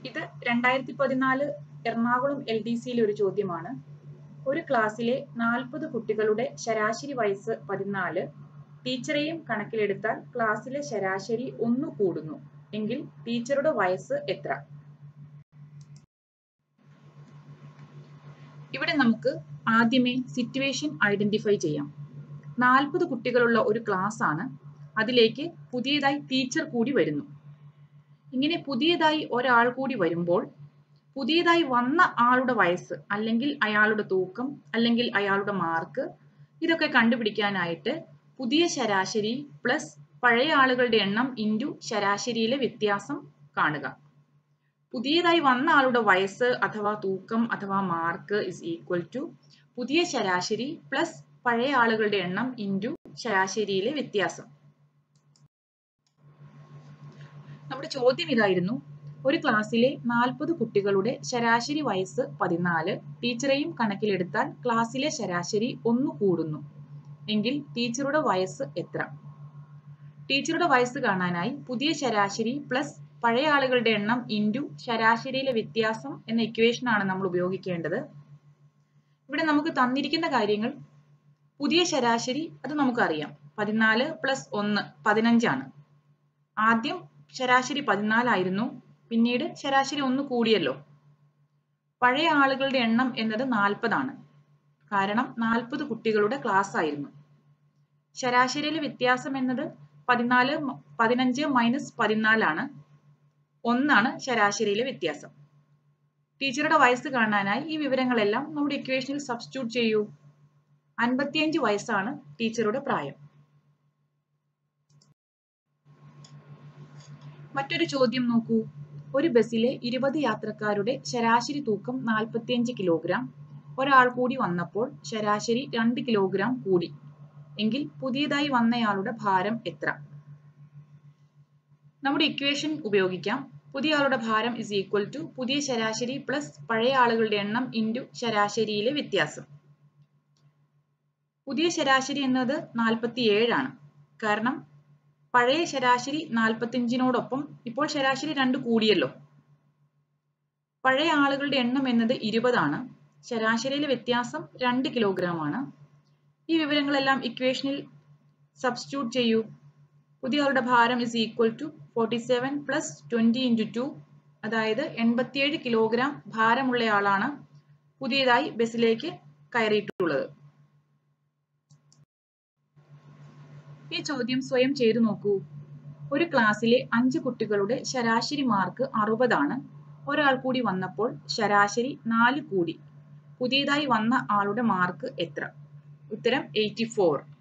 ഇത് രണ്ടായിരത്തി പതിനാല് എറണാകുളം എൽ ഡി സിയിലെ ഒരു ചോദ്യമാണ് ഒരു ക്ലാസ്സിലെ നാൽപ്പത് കുട്ടികളുടെ ശരാശരി വയസ്സ് പതിനാല് ടീച്ചറെയും കണക്കിലെടുത്താൽ ക്ലാസ്സിലെ ശരാശരി ഒന്ന് കൂടുന്നു എങ്കിൽ ടീച്ചറുടെ വയസ്സ് എത്ര ഇവിടെ നമുക്ക് ആദ്യമേ സിറ്റുവേഷൻ ഐഡന്റിഫൈ ചെയ്യാം നാൽപ്പത് കുട്ടികളുള്ള ഒരു ക്ലാസ് ആണ് അതിലേക്ക് പുതിയതായി ടീച്ചർ കൂടി വരുന്നു ഇങ്ങനെ പുതിയതായി ഒരാൾ കൂടി വരുമ്പോൾ പുതിയതായി വന്ന ആളുടെ വയസ്സ് അല്ലെങ്കിൽ അയാളുടെ തൂക്കം അല്ലെങ്കിൽ അയാളുടെ മാർക്ക് ഇതൊക്കെ കണ്ടുപിടിക്കാനായിട്ട് പുതിയ ശരാശരി പ്ലസ് പഴയ ആളുകളുടെ എണ്ണം ഇൻറ്റു ശരാശരിയിലെ വ്യത്യാസം കാണുക പുതിയതായി വന്ന ആളുടെ വയസ്സ് അഥവാ തൂക്കം അഥവാ മാർക്ക് ഇസ് ഈക്വൽ ടു പുതിയ ശരാശരി പ്ലസ് പഴയ ആളുകളുടെ എണ്ണം ഇൻറ്റു ശരാശരിയിലെ വ്യത്യാസം നമ്മുടെ ചോദ്യം ഇതായിരുന്നു ഒരു ക്ലാസ്സിലെ നാൽപ്പത് കുട്ടികളുടെ ശരാശരി വയസ്സ് പതിനാല് ടീച്ചറെയും കണക്കിലെടുത്താൽ ക്ലാസ്സിലെ ശരാശരി ഒന്ന് കൂടുന്നു എങ്കിൽ ടീച്ചറുടെ വയസ്സ് എത്ര ടീച്ചറുടെ വയസ്സ് കാണാനായി പുതിയ ശരാശരി പ്ലസ് പഴയ ആളുകളുടെ എണ്ണം ഇൻറ്റു ശരാശരിയിലെ വ്യത്യാസം എന്ന ഇക്വേഷൻ ആണ് നമ്മൾ ഉപയോഗിക്കേണ്ടത് ഇവിടെ നമുക്ക് തന്നിരിക്കുന്ന കാര്യങ്ങൾ പുതിയ ശരാശരി അത് നമുക്കറിയാം പതിനാല് പ്ലസ് ഒന്ന് പതിനഞ്ചാണ് ആദ്യം ശരാശരി പതിനാലായിരുന്നു പിന്നീട് ശരാശരി ഒന്ന് കൂടിയല്ലോ പഴയ ആളുകളുടെ എണ്ണം എന്നത് നാൽപ്പതാണ് കാരണം നാൽപ്പത് കുട്ടികളുടെ ക്ലാസ് ആയിരുന്നു ശരാശരിയിലെ വ്യത്യാസം എന്നത് പതിനാല് പതിനഞ്ച് മൈനസ് പതിനാലാണ് ഒന്നാണ് ശരാശരിയിലെ വ്യത്യാസം ടീച്ചറുടെ വയസ്സ് കാണാനായി ഈ വിവരങ്ങളെല്ലാം നമ്മുടെ ഇക്വേഷനിൽ സബ്സ്റ്റിറ്റ്യൂട്ട് ചെയ്യൂ അൻപത്തിയഞ്ച് വയസ്സാണ് ടീച്ചറുടെ പ്രായം മറ്റൊരു ചോദ്യം നോക്കൂ ഒരു ബസ്സിലെ ഇരുപത് യാത്രക്കാരുടെ ശരാശരി തൂക്കം നാൽപ്പത്തിയഞ്ച് കിലോഗ്രാം ഒരാൾ കൂടി വന്നപ്പോൾ ശരാശരി രണ്ട് കിലോഗ്രാം കൂടി എങ്കിൽ പുതിയതായി വന്നയാളുടെ ഭാരം എത്ര നമ്മുടെ ഇക്വേഷൻ ഉപയോഗിക്കാം പുതിയ ആളുടെ ഭാരം ഇസ് ഈക്വൽ ടു പുതിയ ശരാശരി പ്ലസ് പഴയ ആളുകളുടെ എണ്ണം ഇൻറ്റു ശരാശരിയിലെ വ്യത്യാസം പുതിയ ശരാശരി എന്നത് നാൽപ്പത്തി ഏഴാണ് കാരണം പഴയ ശരാശരി നാൽപ്പത്തിയഞ്ചിനോടൊപ്പം ഇപ്പോൾ ശരാശരി രണ്ട് കൂടിയല്ലോ പഴയ ആളുകളുടെ എണ്ണം എന്നത് ഇരുപതാണ് ശരാശരിയിലെ വ്യത്യാസം രണ്ട് കിലോഗ്രാം ആണ് ഈ വിവരങ്ങളെല്ലാം ഇക്വേഷനിൽ സബ്സ്റ്റിറ്റ്യൂട്ട് ചെയ്യൂ പുതിയ ആളുടെ ഭാരം is equal to forty seven plus twenty into two അതായത് എൺപത്തിയേഴ് കിലോഗ്രാം ഭാരമുള്ളയാളാണ് പുതിയതായി ബസ്സിലേക്ക് കയറിയിട്ടുള്ളത് ഈ ചോദ്യം സ്വയം ചെയ്തു നോക്കൂ ഒരു ക്ലാസ്സിലെ അഞ്ച് കുട്ടികളുടെ ശരാശരി മാർക്ക് അറുപതാണ് ഒരാൾ കൂടി വന്നപ്പോൾ ശരാശരി നാല് കൂടി പുതിയതായി വന്ന ആളുടെ മാർക്ക് എത്ര ഉത്തരം എയ്റ്റി ഫോർ